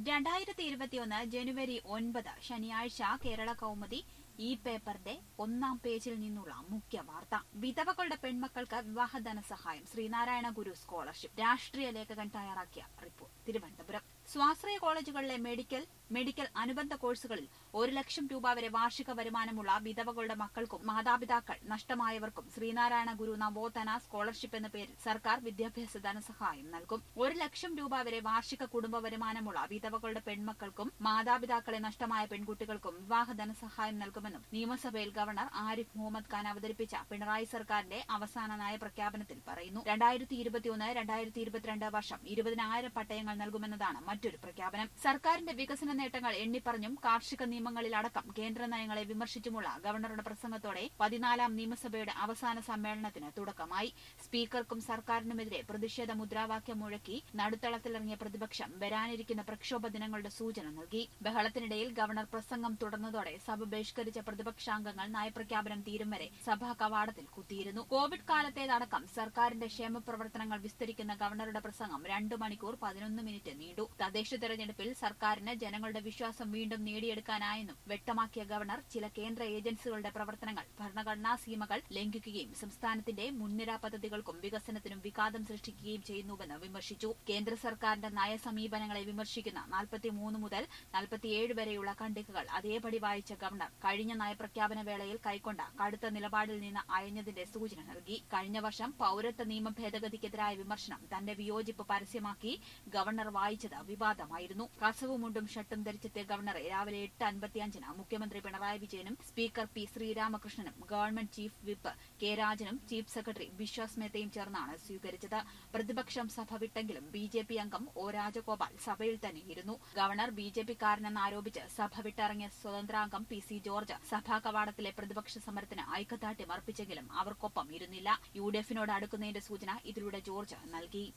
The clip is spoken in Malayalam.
രണ്ടായിരത്തി ഇരുപത്തിയൊന്ന് ജനുവരി ഒൻപത് ശനിയാഴ്ച കേരള കൗമുദി ഈ പേപ്പറിന്റെ ഒന്നാം പേജിൽ നിന്നുള്ള മുഖ്യ വാർത്ത വിധവകളുടെ പെൺമക്കൾക്ക് വിവാഹ ധനസഹായം ശ്രീനാരായണ ഗുരു സ്കോളർഷിപ്പ് രാഷ്ട്രീയ ലേഖകൻ തയ്യാറാക്കിയ റിപ്പോർട്ട് തിരുവനന്തപുരം സ്വാശ്രയ കോളേജുകളിലെ മെഡിക്കൽ മെഡിക്കൽ അനുബന്ധ കോഴ്സുകളിൽ ഒരു ലക്ഷം രൂപ വരെ വാർഷിക വരുമാനമുള്ള വിധവകളുടെ മക്കൾക്കും മാതാപിതാക്കൾ നഷ്ടമായവർക്കും ശ്രീനാരായണ ഗുരു നവോധന സ്കോളർഷിപ്പ് എന്ന പേരിൽ സർക്കാർ വിദ്യാഭ്യാസ ധനസഹായം നൽകും ഒരു ലക്ഷം രൂപ വരെ വാർഷിക കുടുംബ വരുമാനമുള്ള വിധവകളുടെ പെൺമക്കൾക്കും മാതാപിതാക്കളെ നഷ്ടമായ പെൺകുട്ടികൾക്കും വിവാഹ ധനസഹായം നൽകുമെന്നും നിയമസഭയിൽ ഗവർണർ ആരിഫ് മുഹമ്മദ് ഖാൻ അവതരിപ്പിച്ച പിണറായി സർക്കാരിന്റെ അവസാന നയപ്രഖ്യാപനത്തിൽ പറയുന്നു രണ്ടായിരത്തി ഇരുപത്തിയൊന്ന് രണ്ടായിരത്തി ഇരുപത്തിരണ്ട് വർഷം ഇരുപതിനായിരം പട്ടയങ്ങൾ നൽകുമെന്നതാണ് മറ്റൊരു പ്രഖ്യാപനം സർക്കാരിന്റെ വികസന നേട്ടങ്ങൾ എണ്ണിപ്പറഞ്ഞും കാർഷിക നിയമങ്ങളിലടക്കം കേന്ദ്ര നയങ്ങളെ വിമർശിച്ചുമുള്ള ഗവർണറുടെ പ്രസംഗത്തോടെ പതിനാലാം നിയമസഭയുടെ അവസാന സമ്മേളനത്തിന് തുടക്കമായി സ്പീക്കർക്കും സർക്കാരിനുമെതിരെ പ്രതിഷേധ മുദ്രാവാക്യം മുഴക്കി നടുത്തളത്തിലിറങ്ങിയ പ്രതിപക്ഷം വരാനിരിക്കുന്ന പ്രക്ഷോഭ ദിനങ്ങളുടെ സൂചന നൽകി ബഹളത്തിനിടയിൽ ഗവർണർ പ്രസംഗം തുടർന്നതോടെ സഭ ബഹിഷ്കരിച്ച പ്രതിപക്ഷാംഗങ്ങൾ നയപ്രഖ്യാപനം തീരും വരെ സഭാ കവാടത്തിൽ കുത്തിയിരുന്നു കോവിഡ് കാലത്തേതടക്കം സർക്കാരിന്റെ ക്ഷേമ പ്രവർത്തനങ്ങൾ വിസ്തരിക്കുന്ന ഗവർണറുടെ പ്രസംഗം രണ്ടു മണിക്കൂർ പതിനൊന്ന് മിനിറ്റ് നീണ്ടു തദ്ദേശ തെരഞ്ഞെടുപ്പിൽ സർക്കാരിന് ജനങ്ങളുടെ വിശ്വാസം വീണ്ടും നേടിയെടുക്കാനായെന്നും വ്യക്തമാക്കിയ ഗവർണർ ചില കേന്ദ്ര ഏജൻസികളുടെ പ്രവർത്തനങ്ങൾ ഭരണഘടനാ സീമകൾ ലംഘിക്കുകയും സംസ്ഥാനത്തിന്റെ മുൻനിര പദ്ധതികൾക്കും വികസനത്തിനും വിഘാതം സൃഷ്ടിക്കുകയും ചെയ്യുന്നുവെന്ന് വിമർശിച്ചു കേന്ദ്ര സർക്കാരിന്റെ നയസമീപനങ്ങളെ വിമർശിക്കുന്ന നാൽപ്പത്തിമൂന്ന് മുതൽ നാൽപ്പത്തിയേഴ് വരെയുള്ള ഖണ്ഡികകൾ അതേപടി വായിച്ച ഗവർണർ കഴിഞ്ഞ നയപ്രഖ്യാപന വേളയിൽ കൈക്കൊണ്ട കടുത്ത നിലപാടിൽ നിന്ന് അയഞ്ഞതിന്റെ സൂചന നൽകി കഴിഞ്ഞ വർഷം പൌരത്വ നിയമ ഭേദഗതിക്കെതിരായ വിമർശനം തന്റെ വിയോജിപ്പ് പരസ്യമാക്കി ഗവർണർ വായിച്ചത് വിവാദമായിരുന്നു കസവും മുണ്ടും ഷർട്ടും ധരിച്ചെത്തിയ ഗവർണറെ രാവിലെ എട്ട് അൻപത്തിയഞ്ചിന് മുഖ്യമന്ത്രി പിണറായി വിജയനും സ്പീക്കർ പി ശ്രീരാമകൃഷ്ണനും ഗവൺമെന്റ് ചീഫ് വിപ്പ് കെ രാജനും ചീഫ് സെക്രട്ടറി വിശ്വാസ് മേത്തയും ചേർന്നാണ് സ്വീകരിച്ചത് പ്രതിപക്ഷം സഭ വിട്ടെങ്കിലും ബി ജെ പി അംഗം ഒ രാജഗോപാൽ സഭയിൽ തന്നെയിരുന്നു ഗവർണർ ബി ജെ പിക്കാരനെന്ന് ആരോപിച്ച് സഭ വിട്ടിറങ്ങിയ സ്വതന്ത്രാംഗം പി സി ജോർജ് സഭാ കവാടത്തിലെ പ്രതിപക്ഷ സമരത്തിന് ഐക്യദാർഢ്യം അർപ്പിച്ചെങ്കിലും അവർക്കൊപ്പം ഇരുന്നില്ല യു ഡി എഫിനോട് അടുക്കുന്നതിന്റെ സൂചന ഇതിലൂടെ ജോർജ് നൽകി